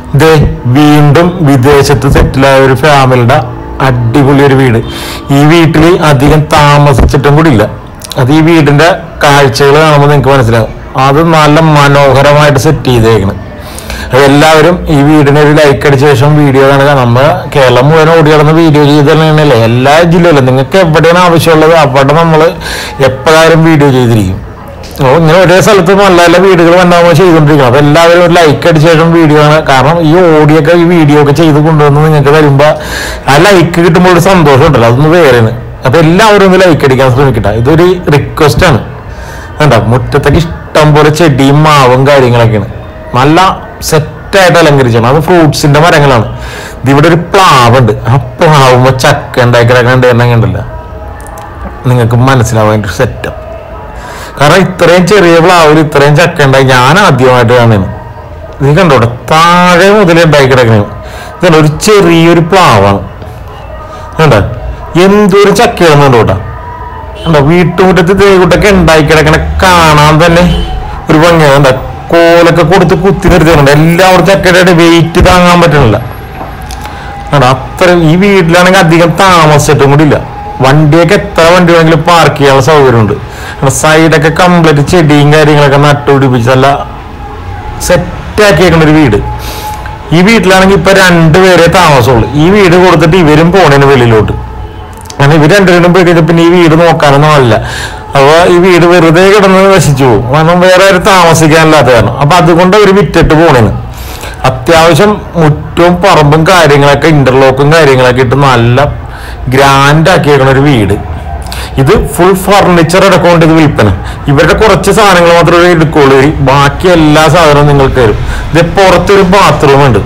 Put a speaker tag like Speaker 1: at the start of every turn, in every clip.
Speaker 1: ദേ വീണ്ടും വിദേശത്ത് സെറ്റിലായ ഒരു ഫാമിലിയുടെ അടിപൊളി ഒരു വീട് ഈ വീട്ടിൽ അധികം താമസിച്ചിട്ടും കൂടി ഇല്ല അത് ഈ വീടിന്റെ കാഴ്ചകൾ കാണുമ്പോൾ നിങ്ങൾക്ക് മനസ്സിലാവും അത് നല്ല മനോഹരമായിട്ട് സെറ്റ് ചെയ്തേക്കണം അത് എല്ലാവരും ഈ വീടിന് ഒരു ലൈക്ക് അടിച്ച ശേഷം വീഡിയോ കാണുക നമ്മൾ കേരളം മുഴുവൻ ഓടി നടന്ന് വീഡിയോ ചെയ്ത് തന്നെയാണല്ലേ എല്ലാ ജില്ലയിലും നിങ്ങൾക്ക് എവിടെയാണ് ആവശ്യമുള്ളത് അവിടെ നമ്മൾ എപ്പോഴായാലും വീഡിയോ ചെയ്തിരിക്കും ഓ ഇങ്ങനെ ഒരേ സ്ഥലത്ത് നല്ല നല്ല വീടുകൾ ഉണ്ടാകുമ്പോൾ ചെയ്തുകൊണ്ടിരിക്കണം അപ്പൊ എല്ലാവരും ഒരു ലൈക്ക് അടിച്ച ശേഷം വീഡിയോ ആണ് കാരണം ഈ ഓഡിയോ ഒക്കെ ഈ വീഡിയോ ഒക്കെ ചെയ്ത് കൊണ്ടുവന്ന് നിങ്ങൾക്ക് വരുമ്പോ ആ ലൈക്ക് കിട്ടുമ്പോൾ ഒരു സന്തോഷം ഉണ്ടല്ലോ അതൊന്ന് വേറെയാണ് അപ്പൊ എല്ലാവരും ഒന്ന് ലൈക്ക് അടിക്കാൻ ശ്രമിക്കട്ടെ ഇതൊരു റിക്വസ്റ്റ് ആണ് വേണ്ട മുറ്റത്തൊക്കെ ഇഷ്ടം പോലെ ചെടിയും മാവും കാര്യങ്ങളൊക്കെയാണ് നല്ല സെറ്റായിട്ട് അലങ്കരിച്ചാണ് അത് ഫ്രൂട്ട്സിന്റെ മരങ്ങളാണ് ഇതിവിടെ ഒരു പ്ലാവുണ്ട് ആ പ്ലാവുമ്പോ ചക്ക ഉണ്ടാക്കി കിടക്കണ്ട എണ്ണം കണ്ടില്ല നിങ്ങൾക്ക് മനസ്സിലാവാൻ ഒരു സെറ്റപ്പ് കാരണം ഇത്രയും ചെറിയ പ്ലാവിൽ ഇത്രയും ചക്ക ഉണ്ടായി ഞാൻ ആദ്യമായിട്ട് കാണുന്നത് നീ കണ്ടോട്ടെ താഴെ മുതൽ ഉണ്ടായി കിടക്കണേ ഇതുണ്ട് ഒരു ചെറിയൊരു പ്ലാവാണ് കണ്ട എന്തൊരു ചക്കയാണെന്ന് കണ്ടോട്ടാ കണ്ടോ വീട്ടുമുറ്റത്ത് ദേവിട്ടൊക്കെ ഉണ്ടായി കിടക്കണ കാണാൻ തന്നെ ഒരു ഭംഗിയാണ് കണ്ട കോലൊക്കെ കൊടുത്ത് കുത്തി നിർത്തിയിട്ടുണ്ട് എല്ലാവരും ചക്കയുടെ വെയിറ്റ് താങ്ങാൻ പറ്റണില്ല കണ്ടോ അത്ര ഈ വീട്ടിലാണെങ്കിൽ അധികം താമസിച്ചിട്ടും കൂടി ഇല്ല വണ്ടിയൊക്കെ എത്ര വണ്ടി വേണമെങ്കിലും പാർക്ക് ചെയ്യാനുള്ള സൗകര്യമുണ്ട് സൈഡൊക്കെ കംപ്ലീറ്റ് ചെടിയും കാര്യങ്ങളൊക്കെ നട്ടുപിടിപ്പിച്ച് നല്ല സെറ്റാക്കിയേക്കുന്ന ഒരു വീട് ഈ വീട്ടിലാണെങ്കിൽ ഇപ്പൊ രണ്ടുപേരെ താമസമുള്ളൂ ഈ വീട് കൊടുത്തിട്ട് ഇവരും പോണേന് വെളിയിലോട്ട് കാരണം ഇവർ രണ്ടുപേരും പോയി കഴിഞ്ഞാൽ പിന്നെ ഈ വീട് നോക്കാനൊന്നും ആളില്ല അപ്പൊ ഈ വീട് വെറുതെ കിടന്ന് നശിച്ചു പോകും കാരണം വേറെ ആരും താമസിക്കാനില്ലാത്ത കാരണം അപ്പൊ അതുകൊണ്ട് അവർ വിറ്റിട്ട് പോണേന് അത്യാവശ്യം മുറ്റവും പറമ്പും കാര്യങ്ങളൊക്കെ ഇന്റർലോക്കും കാര്യങ്ങളൊക്കെ ഇട്ട് നല്ല ഗ്രാൻഡ് ആക്കിയേക്കണ ഒരു വീട് ഇത് ഫുൾ ഫർണിച്ചർ അടക്കൊണ്ട് ഇത് വിൽപ്പന ഇവരുടെ കുറച്ച് സാധനങ്ങൾ മാത്രമേ എടുക്കുള്ളൂ ഈ ബാക്കി എല്ലാ സാധനവും നിങ്ങൾക്ക് തരും ഇത് പുറത്തൊരു ബാത്റൂം ഉണ്ട്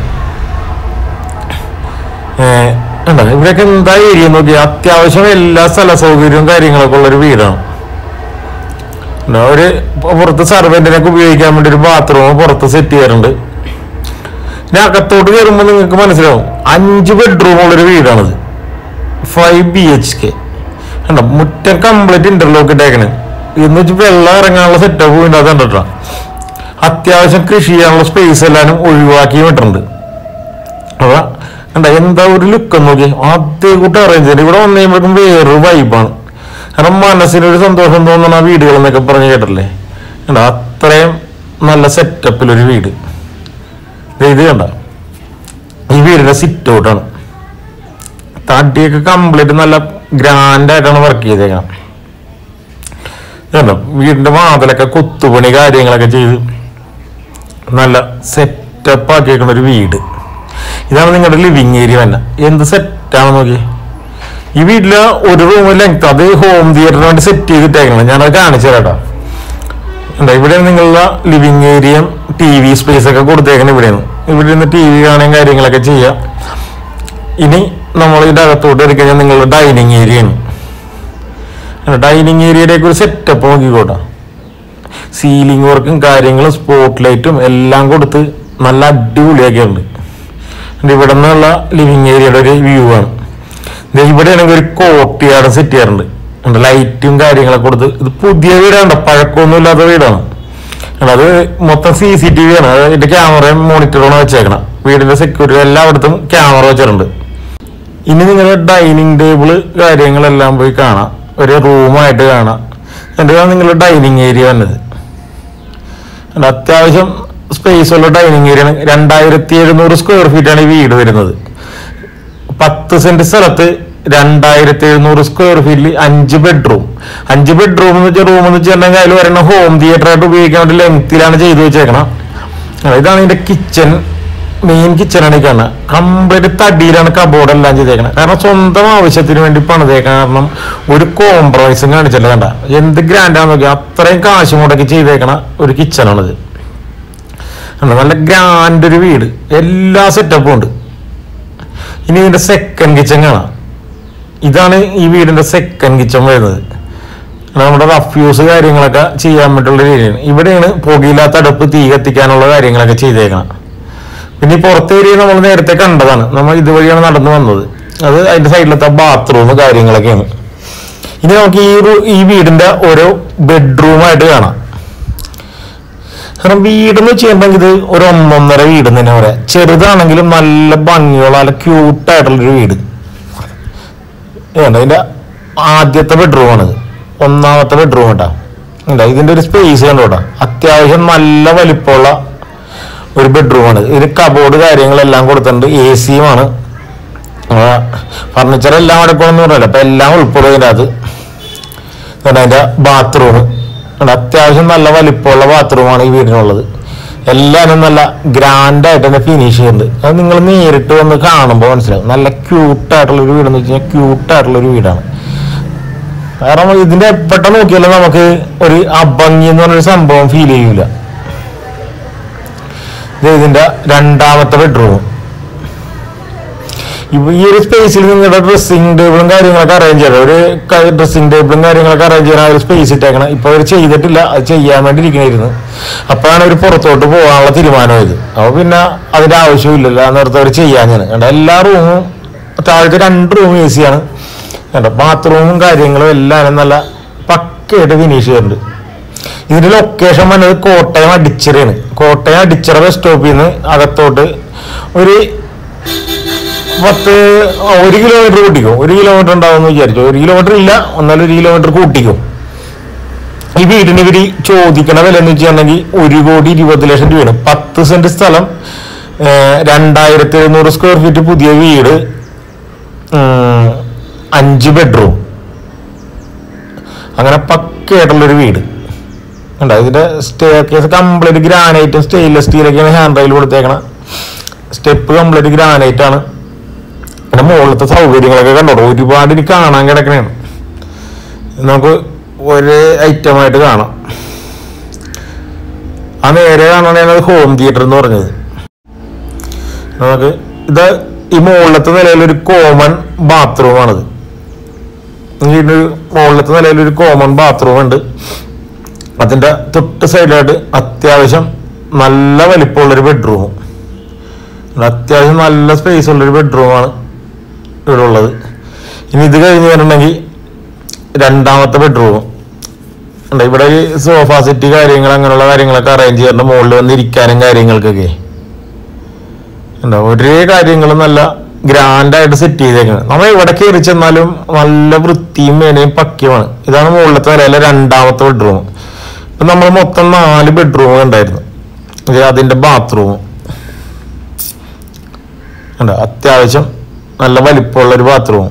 Speaker 1: ഏഹ് ഉണ്ടോ ഇവിടെയൊക്കെ എന്താ ഏരിയ നോക്കി അത്യാവശ്യം എല്ലാ സ്ഥല സൗകര്യവും കാര്യങ്ങളൊക്കെ ഉള്ള ഒരു വീടാണ് ഉണ്ടോ? ഒരു പുറത്ത് സർവന്റിനൊക്കെ ഉപയോഗിക്കാൻ വേണ്ടി ഒരു ബാത്റൂം പുറത്ത് സെറ്റ് ചെയ്യാറുണ്ട് ഇനി അകത്തോട്ട് കയറുമ്പോൾ നിങ്ങൾക്ക് മനസ്സിലാവും അഞ്ച് ബെഡ്റൂം ഉള്ളൊരു വീടാണിത് ഫൈവ് ബി എച്ച് കെ കണ്ടോ മുറ്റം കംപ്ലീറ്റ് ഇന്റർലോക്ക് ഇട്ടേക്കണ് എന്ന് വെച്ച് വെള്ളം ഇറങ്ങാനുള്ള സെറ്റപ്പ് ഇതിനകത്ത് കണ്ടിട്ടാ അത്യാവശ്യം കൃഷി ചെയ്യാനുള്ള സ്പേസ് എല്ലാവരും ഒഴിവാക്കി വിട്ടിട്ടുണ്ട് അപ്പൊ കണ്ട എന്താ ഒരു ലുക്ക് നോക്കി ആദ്യം കൂട്ട് അറേഞ്ച് ചെയ്ത് ഇവിടെ വന്നു കഴിയുമ്പോഴേക്കും വേറൊരു വൈബാണ് കാരണം മനസ്സിനൊരു സന്തോഷം തോന്നുന്ന ആ വീടുകൾ എന്നൊക്കെ പറഞ്ഞ് കേട്ടില്ലേ കണ്ട അത്രയും നല്ല സെറ്റപ്പിലൊരു വീട് ദേ ഇത് കണ്ട ഈ വീടിന്റെ സിറ്റ് ഔട്ടാണ് തടിയൊക്കെ കംപ്ലീറ്റ് നല്ല ഗ്രാൻഡ് ആയിട്ടാണ് വർക്ക് ചെയ്തേക്കണം കണ്ടോ വീടിന്റെ വാതിലൊക്കെ കുത്തുപണി കാര്യങ്ങളൊക്കെ ചെയ്ത് നല്ല സെറ്റപ്പ് ആക്കിയേക്കണ ഒരു വീട് ഇതാണ് നിങ്ങളുടെ ലിവിങ് ഏരിയ തന്നെ എന്ത് സെറ്റാണ് നോക്കി ഈ വീട്ടില് ഒരു റൂം ലെങ്ത് അത് ഹോം തിയേറ്ററിന് വേണ്ടി സെറ്റ് ചെയ്തിട്ടേക്കണം ഞാനത് കാണിച്ചു തരാട്ടോ എന്താ ഇവിടെ നിങ്ങളുടെ ലിവിങ് ഏരിയയും ടി വി സ്പേസ് ഒക്കെ കൊടുത്തേക്കണം ഇവിടെയാണ് ഇവിടെ നിന്ന് ടി വി കാണുകയും കാര്യങ്ങളൊക്കെ ചെയ്യാം ഇനി നമ്മൾ ഇതിന്റെ അകത്തോട്ട് എടുത്തു കഴിഞ്ഞാൽ നിങ്ങളുടെ ഡൈനിങ് ഏരിയയാണ് ഡൈനിങ് ഏരിയയിലേക്ക് ഒരു സെറ്റപ്പ് നോക്കിക്കോട്ടെ സീലിംഗ് വർക്കും കാര്യങ്ങളും സ്പോട്ട് ലൈറ്റും എല്ലാം കൊടുത്ത് നല്ല അടിപൊളിയാക്കിയിട്ടുണ്ട് എന്നിട്ട് ഇവിടെ നിന്നുള്ള ലിവിങ് ഏരിയയുടെ ഒരു വ്യൂ ആണ് ദേ ഇവിടെയാണെങ്കിൽ ഒരു കോട്ടിയാട് സെറ്റ് ചെയ്യാറുണ്ട് ഉണ്ട് ലൈറ്റും കാര്യങ്ങളൊക്കെ കൊടുത്ത് ഇത് പുതിയ വീടാണ് പഴക്കമൊന്നും ഇല്ലാത്ത വീടാണ് ഉണ്ട് അത് മൊത്തം സി സി ടി വി ആണ് അതിന്റെ ക്യാമറയും മോണിറ്ററുമാണ് വെച്ചേക്കണം വീടിന്റെ സെക്യൂരിറ്റി എല്ലായിടത്തും ക്യാമറ വെച്ചിട്ടുണ്ട് ഇനി നിങ്ങളുടെ ഡൈനിങ് ടേബിള് കാര്യങ്ങളെല്ലാം പോയി കാണാം ഒരു റൂമായിട്ട് കാണാം എന്നിട്ടാണ് നിങ്ങളുടെ ഡൈനിങ് ഏരിയ വന്നത് ഉണ്ട് അത്യാവശ്യം സ്പേസ് ഉള്ള ഡൈനിങ് ഏരിയ ആണ് രണ്ടായിരത്തി എഴുന്നൂറ് സ്ക്വയർ ഫീറ്റ് ആണ് ഈ വീട് വരുന്നത് പത്ത് സെന്റ് സ്ഥലത്ത് രണ്ടായിരത്തി എഴുന്നൂറ് സ്ക്വയർ ഫീറ്റിൽ അഞ്ച് ബെഡ്റൂം അഞ്ച് ബെഡ്റൂം എന്ന് വെച്ചാൽ റൂം എന്ന് വെച്ചിട്ടുണ്ടെങ്കിൽ അതിൽ വരണ ഹോം തിയേറ്റർ ആയിട്ട് ഉപയോഗിക്കാൻ വേണ്ടി ലെങ്ത്തിലാണ് ചെയ്തു വെച്ചേക്കണം ആ, ഇതാണ് ഇതിന്റെ കിച്ചൺ മെയിൻ കിച്ചണാണ് ഈ കാണുന്നത് കംപ്ലീറ്റ് തടിയിലാണ് കബോർഡ് എല്ലാം ചെയ്തേക്കണം കാരണം സ്വന്തം ആവശ്യത്തിന് വേണ്ടി പണിതേക്കാൻ കാരണം ഒരു കോംപ്രമൈസും കാണിച്ചല്ല കണ്ട എന്ത് ഗ്രാൻഡാന്ന് നോക്കി അത്രയും കാശ് മുടക്കി ചെയ്തേക്കണ ഒരു കിച്ചണാണിത് കണ്ടോ, നല്ല ഗ്രാൻഡ് ഒരു വീട് എല്ലാ സെറ്റപ്പും ഉണ്ട് ഇനി ഇതിന്റെ സെക്കൻഡ് കിച്ചൺ കാണാം ഇതാണ് ഈ വീടിന്റെ സെക്കൻഡ് കിച്ചൺ വരുന്നത് നമ്മുടെ റഫ്യൂസ് കാര്യങ്ങളൊക്കെ ചെയ്യാൻ പറ്റുള്ള രീതിയാണ് ഇവിടെയാണ് പുകയില്ലാത്ത അടുപ്പ് തീ കത്തിക്കാനുള്ള കാര്യങ്ങളൊക്കെ ചെയ്തേക്കണം പിന്നെ ഈ പുറത്തെ ഏരിയ നമ്മൾ നേരത്തെ കണ്ടതാണ് നമ്മൾ ഇതുവഴിയാണ് നടന്നു വന്നത് അത് അതിന്റെ സൈഡിലത്തെ ബാത്റൂം കാര്യങ്ങളൊക്കെയാണ് ഇനി നമുക്ക് ഈ ഒരു ഈ വീടിന്റെ ഓരോ ബെഡ്റൂമായിട്ട് കാണാം കാരണം വീടെന്ന് വെച്ചിട്ടുണ്ടെങ്കിൽ ഇത് ഒരു ഒന്നൊന്നര വീട് എന്ന് തന്നെ പറയാം ചെറുതാണെങ്കിലും നല്ല ഭംഗിയുള്ള നല്ല ക്യൂട്ടായിട്ടുള്ളൊരു വീട് ഇതാണ് ഇതിന്റെ ആദ്യത്തെ ബെഡ്റൂം ആണ് ഒന്നാമത്തെ ബെഡ്റൂം കേട്ടാ എന്താ ഇതിന്റെ ഒരു സ്പേസ് കണ്ടോട്ടാ അത്യാവശ്യം നല്ല വലിപ്പമുള്ള ഒരു ബെഡ്റൂം ആണ് ഇതിന് കബോർഡ് കാര്യങ്ങളെല്ലാം കൊടുത്തിട്ടുണ്ട് എ സിയുമാണ് ഫർണിച്ചർ എല്ലാം അടക്കണമെന്ന് പറഞ്ഞല്ലോ അപ്പൊ എല്ലാം ഉൾപ്പെടും ഇതിൻ്റെ അകത്ത് ഇതാണ് അതിന്റെ ബാത്റൂം അത്യാവശ്യം നല്ല വലിപ്പമുള്ള ബാത്റൂമാണ് ഈ വീടിനുള്ളത് എല്ലാവരും നല്ല ഗ്രാൻഡ് ആയിട്ട് തന്നെ ഫിനിഷ് ചെയ്യുന്നുണ്ട് അത് നിങ്ങൾ നേരിട്ട് വന്ന് കാണുമ്പോൾ മനസ്സിലാവും നല്ല ക്യൂട്ടായിട്ടുള്ള ഒരു വീടെന്ന് വെച്ച് കഴിഞ്ഞാൽ ക്യൂട്ടായിട്ടുള്ള ഒരു വീടാണ് കാരണം ഇതിന്റെ പെട്ടെന്ന് നോക്കിയാലും നമുക്ക് ഒരു അഭംഗി എന്ന് പറഞ്ഞൊരു സംഭവം ഫീൽ ചെയ്യൂല ഇത് ഇതിന്റെ രണ്ടാമത്തെ ബെഡ്റൂം ഇപ്പൊ ഈ ഒരു സ്പേസിൽ നിങ്ങളുടെ ഡ്രസ്സിംഗ് ടേബിളും കാര്യങ്ങളൊക്കെ അറേഞ്ച് ചെയ്യണം ഒരു ഡ്രസ്സിംഗ് ടേബിളും കാര്യങ്ങളൊക്കെ അറേഞ്ച് ചെയ്യാൻ ആ ഒരു സ്പേസ് ഇട്ടേക്കണം ഇപ്പൊ അവർ ചെയ്തിട്ടില്ല അത് ചെയ്യാൻ വേണ്ടി ഇരിക്കണായിരുന്നു അപ്പോഴാണ് ഒരു പുറത്തോട്ട് പോകാനുള്ള തീരുമാനമായത് അപ്പൊ പിന്നെ അതിന്റെ ആവശ്യമില്ലല്ലോ ആ നേരത്തെ അവർ ചെയ്യാഞ്ഞാണ് കണ്ട എല്ലാ റൂമും താഴത്തെ രണ്ട് റൂം എ സിയാണ് കണ്ടോ ബാത്റൂമും കാര്യങ്ങളും എല്ലാം നല്ല പക്കയായിട്ട് ഫിനിഷ് ചെയ്തിട്ടുണ്ട് ഇതിന്റെ ലൊക്കേഷൻ വന്നത് കോട്ടയം അടിച്ചിറയാണ് കോട്ടയം അടിച്ചിറ ബസ് സ്റ്റോപ്പിൽ നിന്ന് അകത്തോട്ട് ഒരു പത്ത് ആ, ഒരു കിലോമീറ്റർ കൂട്ടിക്കും ഒരു കിലോമീറ്റർ ഉണ്ടാവുമെന്ന് വിചാരിച്ചു ഒരു കിലോമീറ്റർ ഇല്ല എന്നാലും ഒരു കിലോമീറ്റർ കൂട്ടിക്കും ഈ വീടിന് ഇവര് ചോദിക്കണ വില എന്ന് വെച്ചിട്ടുണ്ടെങ്കിൽ ഒരു കോടി ഇരുപത് ലക്ഷം രൂപയാണ് പത്ത് സെന്റ് സ്ഥലം ഏർ, രണ്ടായിരത്തി എഴുന്നൂറ് സ്ക്വയർ ഫീറ്റ് പുതിയ വീട് ഉം, അഞ്ച് ബെഡ്റൂം അങ്ങനെ പക്കയായിട്ടുള്ളൊരു വീട് ഉണ്ടോ ഇതിന്റെ സ്റ്റെയർ കേസ് കംപ്ലീറ്റ് ഗ്രാനൈറ്റും സ്റ്റെയിൻലെസ് സ്റ്റീലൊക്കെയാണ് ഹാൻഡ് റെയിൽ കൊടുത്തേക്കണ സ്റ്റെപ്പ് കംപ്ലീറ്റ് ഗ്രാനൈറ്റ് ആണ് പിന്നെ മുകളിലത്തെ സൗകര്യങ്ങളൊക്കെ കണ്ടോ ഒരുപാട് ഇനി കാണാൻ കിടക്കണേണ് നമുക്ക് ഒരു ഐറ്റമായിട്ട് കാണാം ആ നേരെ കാണണതാണ് ഹോം തിയേറ്റർ എന്ന് പറഞ്ഞത് നമുക്ക് ഇത് ഈ മുകളിലത്തെ നിലയിൽ ഒരു കോമൺ ബാത്റൂമാണിത് ഇതിന് മുകളിലത്തെ നിലയിൽ ഒരു കോമൺ ബാത്റൂം ഉണ്ട് അതിന്റെ തൊട്ട് സൈഡിലായിട്ട് അത്യാവശ്യം നല്ല വലിപ്പമുള്ളൊരു ബെഡ്റൂം അത്യാവശ്യം നല്ല സ്പേസ് ഉള്ളൊരു ബെഡ്റൂമാണ് ഇവിടെ ഉള്ളത് ഇനി ഇത് കഴിഞ്ഞ് വരണമെങ്കിൽ രണ്ടാമത്തെ ബെഡ്റൂം ഉണ്ട് ഇവിടെ ഈ സോഫ സെറ്റ് കാര്യങ്ങൾ അങ്ങനെയുള്ള കാര്യങ്ങളൊക്കെ അറേഞ്ച് ചെയ്തിട്ടുണ്ട് മുകളിൽ വന്ന് ഇരിക്കാനും കാര്യങ്ങൾക്കൊക്കെ ഉണ്ടോ ഒരേ കാര്യങ്ങളും നല്ല ഗ്രാൻഡ് ആയിട്ട് സെറ്റ് ചെയ്തേക്കുന്നത് നമ്മൾ ഇവിടെ കയറി ചെന്നാലും നല്ല വൃത്തിയും മേനയും പക്യമാണ് ഇതാണ് മുകളിലത്തെ നിലയിലെ രണ്ടാമത്തെ ബെഡ്റൂം ഇപ്പൊ നമ്മൾ മൊത്തം നാല് ബെഡ്റൂം ഉണ്ടായിരുന്നു ഇത് അതിന്റെ ബാത്റൂം ഉണ്ട് അത്യാവശ്യം നല്ല വലിപ്പമുള്ള ഒരു ബാത്റൂം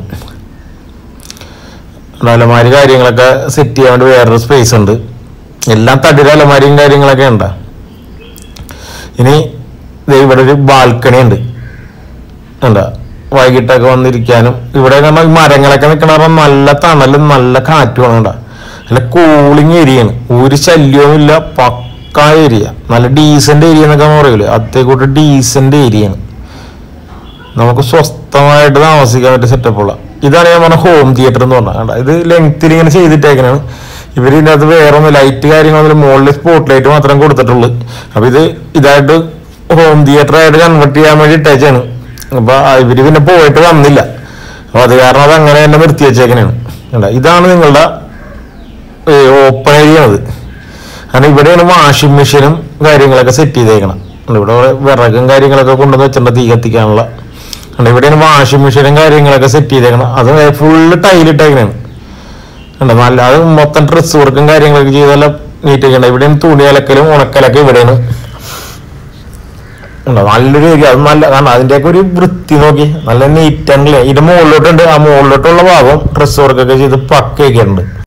Speaker 1: അലമാരി കാര്യങ്ങളൊക്കെ സെറ്റ് ചെയ്യാൻ വേണ്ടി വേറൊരു സ്പേസ് ഉണ്ട് എല്ലാം തടിയുടെ അലമാരിയും കാര്യങ്ങളൊക്കെ ഉണ്ട് ഇനി ദേ ഇവിടെ ഒരു ബാൽക്കണി ഉണ്ട് എന്താ വൈകിട്ടൊക്കെ വന്നിരിക്കാനും ഇവിടെ കണ്ട ഈ മരങ്ങളൊക്കെ നിൽക്കണ പറഞ്ഞാൽ നല്ല തണലും നല്ല കാറ്റുമാണ് കണ്ട നല്ല കൂളിംഗ് ഏരിയയാണ് ഒരു ശല്യവും ഇല്ല പക്ക ഏരിയ നല്ല ഡീസന്റ് ഏരിയ എന്നൊക്കെ പറയൂലേ അതേക്കൂട്ട് ഡീസന്റ് ഏരിയയാണ് നമുക്ക് സ്വസ്ഥമായിട്ട് താമസിക്കാൻ പറ്റിയ സെറ്റപ്പുള്ള ഇതാണ് ഞാൻ പറഞ്ഞ ഹോം തിയേറ്റർ എന്ന് പറഞ്ഞാൽ കണ്ടോ ഇത് ലെങ്ത്തിൽ ഇങ്ങനെ ചെയ്തിട്ടേക്കണാണ് ഇവർ ഇതിൻ്റെ അകത്ത് വേറെ ഒന്നും ലൈറ്റ് കാര്യങ്ങളൊന്നും മുകളിൽ സ്പോട്ട് ലൈറ്റ് മാത്രം കൊടുത്തിട്ടുള്ളൂ അപ്പൊ ഇത് ഇതായിട്ട് ഹോം തിയേറ്റർ ആയിട്ട് കൺവെർട്ട് ചെയ്യാൻ വേണ്ടി ഇട്ടേച്ചാണ് അപ്പൊ ഇവര് പിന്നെ പോയിട്ട് വന്നില്ല അപ്പൊ അത് കാരണം അത് അങ്ങനെ തന്നെ നിർത്തി വെച്ചേക്കണാണ് കണ്ടോ ഇതാണ് നിങ്ങളുടെ ഓപ്പൺ ഏരിയ അത് കാരണം ഇവിടെയാണ് വാഷിംഗ് മെഷീനും കാര്യങ്ങളൊക്കെ സെറ്റ് ചെയ്തേക്കണം ഉണ്ട് ഇവിടെ വിറകും കാര്യങ്ങളൊക്കെ കൊണ്ടുവന്ന് വെച്ചിട്ടുണ്ട് തീ കത്തിക്കാനുള്ള ഉണ്ട് ഇവിടെയാണ് വാഷിംഗ് മെഷീനും കാര്യങ്ങളൊക്കെ സെറ്റ് ചെയ്തേക്കണം അത് ഫുള്ള് ടൈലിട്ടേക്കണാണ് ഉണ്ട് നല്ല അത് മൊത്തം ഡ്രസ് വർക്കും കാര്യങ്ങളൊക്കെ ചെയ്താൽ നീറ്റ് ചെയ്യണം ഇവിടെയാണ് തുണി അലക്കലും ഉണക്കലൊക്കെ ഇവിടെയാണ് ഉണ്ടോ നല്ലൊരു ഏരിയ അത് നല്ല കാരണം അതിന്റെയൊക്കെ ഒരു വൃത്തി നോക്കി നല്ല നീറ്റ് ആൻഡ് ഇതിന്റെ മുകളിലോട്ടുണ്ട് ആ മുകളിലോട്ടുള്ള ഭാഗം ഡ്രസ് വർക്കൊക്കെ ചെയ്ത് പക്കയൊക്കെ ഉണ്ട്